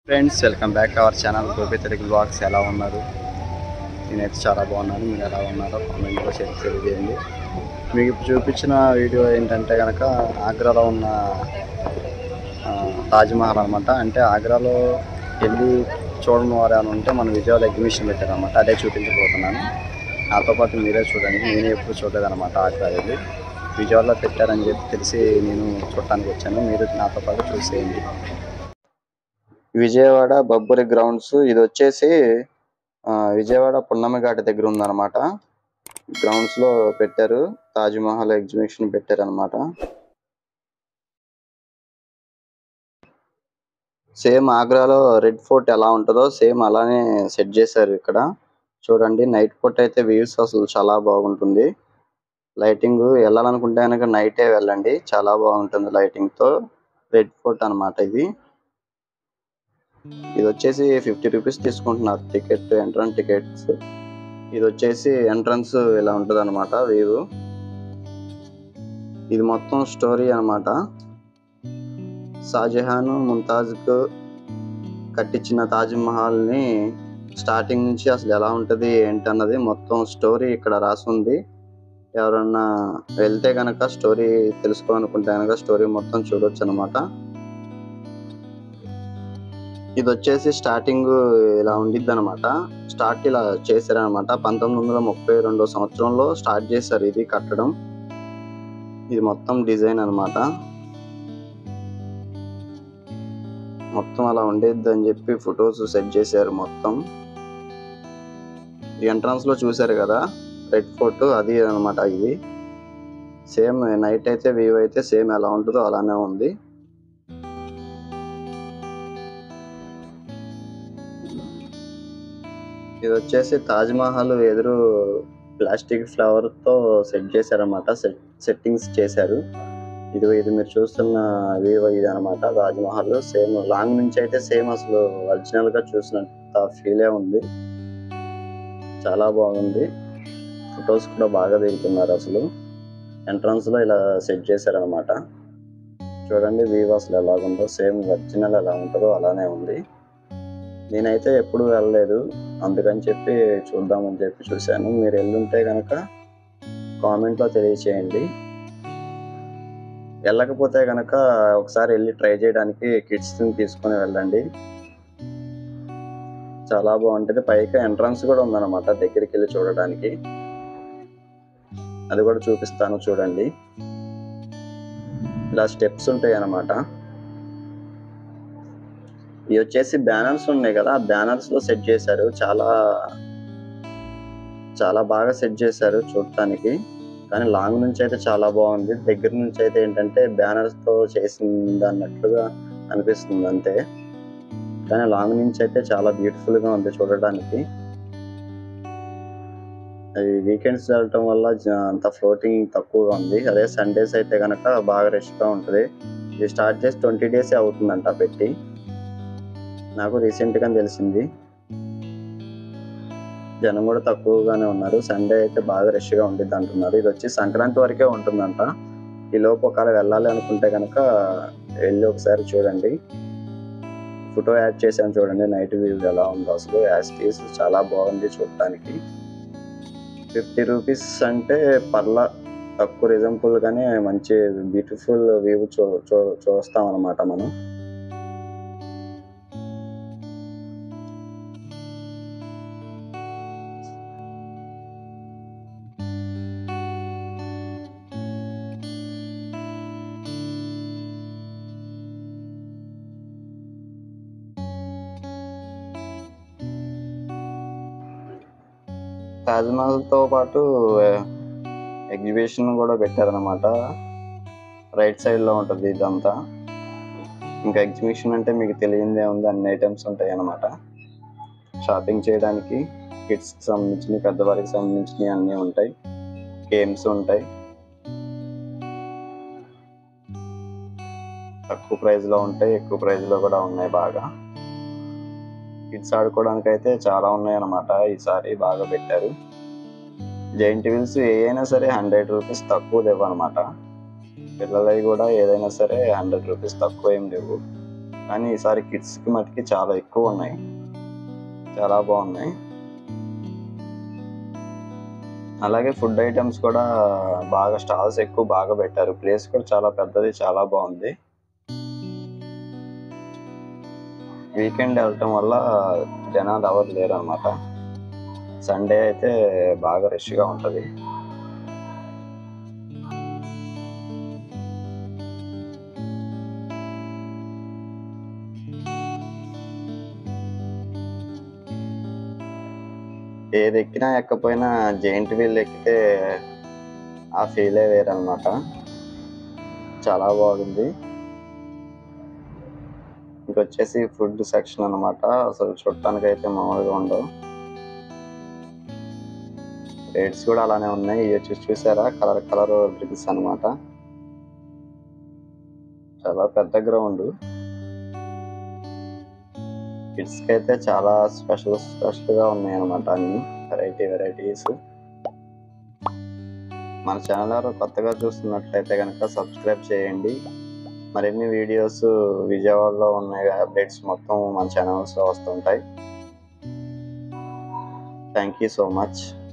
friends welcome back to our channel Gopi Telugu blogs ఎలా ఉన్నారు నేనైతే చాలా బాగున్నాను మీరు ఎలా ఉన్నారో కామెంట్లో షేర్ తెలియజేయండి మీకు ఇప్పుడు చూపించిన వీడియో ఏంటంటే కనుక ఆగ్రాలో ఉన్న ఆ, తాజ్మహల్ అనమాట అంటే ఆగ్రాలో వెళ్ళి చూడని వారు ఏమైనా ఉంటే మన విజయవాడ ఎగ్జిబిషన్ పెట్టారనమాట అదే చూపించబోతున్నాను నాతో పాటు మీరే చూడండి నేను ఎప్పుడు చూడలేదన్నమాట ఆగ్రా వెళ్ళి విజయవాడలో పెట్టారని చెప్పి తెలిసి నేను చూడటానికి వచ్చాను మీరు నాతో పాటు చూసేయండి విజయవాడ బొబ్బరి గ్రౌండ్స్ ఇది వచ్చేసి ఆ, విజయవాడ పున్నమి ఘాట్ దగ్గర ఉందన్నమాట గ్రౌండ్స్ లో పెట్టారు తాజ్ మహల్ ఎగ్జిబిషన్ పెట్టారు అనమాట సేమ్ ఆగ్రాలో రెడ్ ఫోర్ట్ ఎలా ఉంటుందో సేమ్ అలానే సెట్ చేశారు ఇక్కడ చూడండి నైట్ పూట అయితే వ్యూస్ అసలు చాలా బాగుంటుంది లైటింగ్ వెళ్ళాలనుకుంటే కనుక నైటే వెళ్ళండి చాలా బాగుంటుంది లైటింగ్ తో రెడ్ ఫోర్ట్ అన్నమాట ఇది ఇది వచ్చేసి ఫిఫ్టీ రూపీస్ తీసుకుంటున్నారు టికెట్ ఎంట్రన్స్ టికెట్స్ ఇది వచ్చేసి ఎంట్రన్స్ ఇలా ఉంటది అనమాట వ్యూ ఇది మొత్తం స్టోరీ అన్నమాట షాజహాన్ ముంతాజ్ కు కట్టించిన తాజ్ మహల్ ని స్టార్టింగ్ నుంచి అసలు ఎలా ఉంటది ఏంటి అన్నది మొత్తం స్టోరీ ఇక్కడ రాసుంది ఎవరన్నా వెళ్తే గనక స్టోరీ తెలుసుకోవాలనుకుంటే గనక స్టోరీ మొత్తం చూడొచ్చు అనమాట ఇది వచ్చేసి స్టార్టింగ్ ఇలా ఉండిద్ది అనమాట స్టార్ట్ ఇలా చేశారనమాట పంతొమ్మిది వందల ముప్పై రెండో సంవత్సరంలో స్టార్ట్ చేశారు ఇది కట్టడం ఇది మొత్తం డిజైన్ అన్నమాట మొత్తం అలా ఉండేది అని చెప్పి ఫొటోస్ సెట్ చేశారు మొత్తం ఎంట్రన్స్ లో చూశారు కదా రెడ్ ఫోర్ట్ అది అన్నమాట ఇది సేమ్ నైట్ అయితే వ్యూ అయితే సేమ్ ఎలా ఉంటుందో అలానే ఉంది ఇది వచ్చేసి తాజ్ మహల్ ఎదురు ప్లాస్టిక్ ఫ్లవర్ తో సెట్ చేశారన్నమాట సెట్ సెట్టింగ్స్ చేశారు ఇది ఇది మీరు చూస్తున్న వ్యూ ఇది అనమాట తాజ్ మహల్ సేమ్ లాంగ్ నుంచి అయితే సేమ్ అసలు ఒరిజినల్ గా చూసినంత ఫీలే ఉంది చాలా బాగుంది ఫొటోస్ కూడా బాగా దిగుతున్నారు అసలు ఎంట్రన్స్ లో ఇలా సెట్ చేశారనమాట చూడండి వ్యూ అసలు ఎలాగుందో సేమ్ ఒరిజినల్ ఎలా ఉంటుందో అలానే ఉంది నేనైతే ఎప్పుడు వెళ్ళలేదు అందుకని చెప్పి చూద్దామని చెప్పి చూశాను మీరు వెళ్ళుంటే కనుక కామెంట్లో తెలియచేయండి వెళ్ళకపోతే కనుక ఒకసారి వెళ్ళి ట్రై చేయడానికి కిడ్స్ని తీసుకొని వెళ్ళండి చాలా బాగుంటుంది పైకి ఎంట్రన్స్ కూడా ఉందన్నమాట దగ్గరికి వెళ్ళి చూడడానికి అది కూడా చూపిస్తాను చూడండి ఇలా స్టెప్స్ ఉంటాయి అన్నమాట ఇవి వచ్చేసి బ్యానర్స్ ఉన్నాయి కదా ఆ బ్యానర్స్ లో సెట్ చేశారు చాలా చాలా బాగా సెట్ చేశారు చూడటానికి కానీ లాంగ్ నుంచి అయితే చాలా బాగుంది దగ్గర నుంచి అయితే ఏంటంటే బ్యానర్స్ తో చేసింది అన్నట్లుగా అనిపిస్తుంది అంతే కానీ లాంగ్ నుంచి అయితే చాలా బ్యూటిఫుల్ గా ఉంది చూడడానికి అది వీకెండ్స్ వెళ్ళటం వల్ల జ- అంత ఫ్లోటింగ్ తక్కువగా ఉంది అదే సండేస్ అయితే కనుక బాగా రష్ గా ఉంటుంది ఇది స్టార్ట్ చేసి ట్వంటీ డేస్ అవుతుందంట పెట్టి నాకు రీసెంట్ గా తెలిసింది జనం కూడా తక్కువగానే ఉన్నారు సండే అయితే బాగా రష్ గా ఉండిద్ది అంటున్నారు ఇది వచ్చి సంక్రాంతి వరకే ఉంటుందంట ఈ లోపు ఒకవేళ వెళ్ళాలి అనుకుంటే కనుక వెళ్ళి ఒకసారి చూడండి ఫోటో యాడ్ చేశాను చూడండి నైట్ వ్యూ ఎలా ఉందో అసలు యాస్టీస్ చాలా బాగుంది చూడటానికి ఫిఫ్టీ రూపీస్ అంటే పర్లా తక్కువ రీజనబుల్ గానే మంచి బ్యూటిఫుల్ వ్యూ చూ చూ చూస్తాం అనమాట మనం తాజ్ మహల్ తో పాటు ఎగ్జిబిషన్ కూడా పెట్టారనమాట రైట్ సైడ్ లో ఉంటుంది ఇదంతా ఇంకా ఎగ్జిబిషన్ అంటే మీకు తెలియందే ఉంది అన్ని ఐటమ్స్ ఉంటాయి అన్నమాట షాపింగ్ చేయడానికి కిడ్స్ కి సంబంధించినవి పెద్దవారికి సంబంధించినవి అన్నీ ఉంటాయి గేమ్స్ ఉంటాయి తక్కువ ప్రైస్ లో ఉంటాయి ఎక్కువ ప్రైస్ లో కూడా ఉన్నాయి బాగా కిడ్స్ ఆడుకోవడానికి అయితే చాలా ఉన్నాయి అన్నమాట ఈసారి బాగా పెట్టారు జైంట్ వీల్స్ ఏ అయినా సరే హండ్రెడ్ రూపీస్ తక్కువ లేవు అనమాట పిల్లలవి కూడా ఏదైనా సరే హండ్రెడ్ రూపీస్ తక్కువ ఏం లేవు కానీ ఈసారి కిడ్స్కి మటుకి చాలా ఎక్కువ ఉన్నాయి చాలా బాగున్నాయి అలాగే ఫుడ్ ఐటమ్స్ కూడా బాగా స్టాల్స్ ఎక్కువ బాగా పెట్టారు ప్లేస్ కూడా చాలా పెద్దది చాలా బాగుంది వీకెండ్ వెళ్ళటం వల్ల జనాలు ఎవరు లేరు అనమాట సండే అయితే బాగా రష్గా ఉంటుంది ఏది ఎక్కినా ఎక్కపోయినా జెయింట్ వీల్ ఎక్కితే ఆ ఫీలే వేరనమాట చాలా బాగుంది ఇంకొచ్చేసి ఫుడ్ సెక్షన్ అన్నమాట అసలు చూడటానికి అయితే మామూలుగా ఉండవు రేట్స్ కూడా అలానే ఉన్నాయి ఇవి వచ్చి చూసారా కలర్ కలర్ డ్రింక్స్ అన్నమాట చాలా పెద్ద గ్రౌండ్ కిడ్స్ కి అయితే చాలా స్పెషల్ స్పెషల్ గా ఉన్నాయి అనమాట అన్ని వెరైటీ వెరైటీస్ మన ఛానల్ ఎవరు కొత్తగా చూస్తున్నట్లయితే కనుక సబ్స్క్రైబ్ చేయండి మరిన్ని వీడియోస్ విజయవాడలో ఉన్నాయి అప్డేట్స్ మొత్తం మన ఛానల్స్ లో వస్తుంటాయి థ్యాంక్ యూ సో మచ్